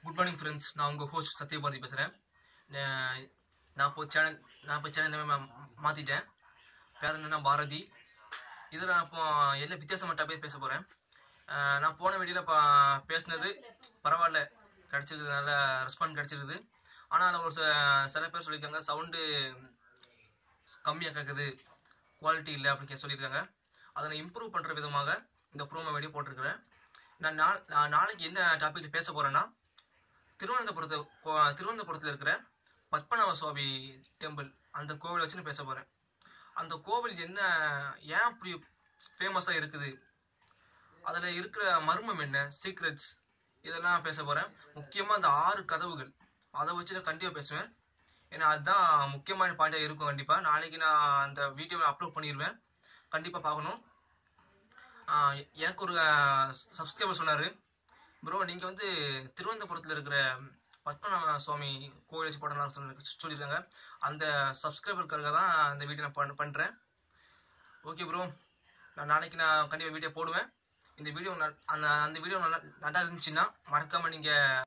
good morning friends நான் உங்கள் host Sathyabharathi பேசுகிறேன் நான் இப்போ சேனல் நான் இப்போ சேனல் மாற்றிட்டேன் பேர் என்னன்னா பாரதி இதில் நான் இப்போ எல்லா வித்தியாசமான டாபிக் பேச போகிறேன் நான் போன வீடியோவில் இப்போ பேசினது பரவாயில்ல கிடச்சிருக்குது நல்ல ரெஸ்பான்ஸ் கிடச்சிருக்குது ஆனால் அதில் ஒரு சில- சில பேர் சொல்லியிருக்காங்க சவுண்டு கம்மியாக கேட்குது குவாலிட்டி இல்லை அப்படின்னு சொல்லியிருக்காங்க அதை நான் இம்ப்ரூவ் பண்ணுற விதமாக இந்த ப்ரோமோ வீடியோ போட்டிருக்கிறேன் நான் நா- நான் நாளைக்கு என்ன டாபிக் பேச போகிறேன்னா திருவனந்தபுரத்து கோ- திருவனந்தபுரத்தில் இருக்கிற பத்மநாப சுவாமி டெம்பிள் அந்த கோவிலை வச்சு நான் பேச போகிறேன் அந்த கோவில் என்ன ஏன் அப்படி ஃபேமஸாக இருக்குது அதில் இருக்கிற மர்மம் என்ன சீக்ரெட்ஸ் இதெல்லாம் பேச போகிறேன் முக்கியமாக அந்த ஆறு கதவுகள் அதை வச்சு நான் கண்டிப்பாக பேசுவேன் ஏன்னா அதுதான் முக்கியமான பாயிண்டாக இருக்கும் கண்டிப்பாக நாளைக்கு நான் அந்த வீடியோவை அப்லோட் பண்ணிடுவேன் கண்டிப்பாக பார்க்கணும் ஆஹ் எனக்கு ஒரு சப்ஸ்கிரைபர் சொன்னார் ப்ரோ நீங்கள் வந்து திருவனந்தபுரத்தில் இருக்கிற பத்மநாப சுவாமி கோவில் வச்சு போடலாம் சொல்லி சொல்லியிருக்காங்க அந்த சப்ஸ்கிரைபருக்காக தான் இந்த வீடியோ நான் பண் பண்ணுறேன் ஓகே ப்ரோ நான் நாளைக்கு நான் கண்டிப்பாக வீடியோ போடுவேன் இந்த வீடியோ அந்த அந்த வீடியோ நல்லா நல்லா இருந்துச்சுன்னா மறக்காமல் நீங்கள்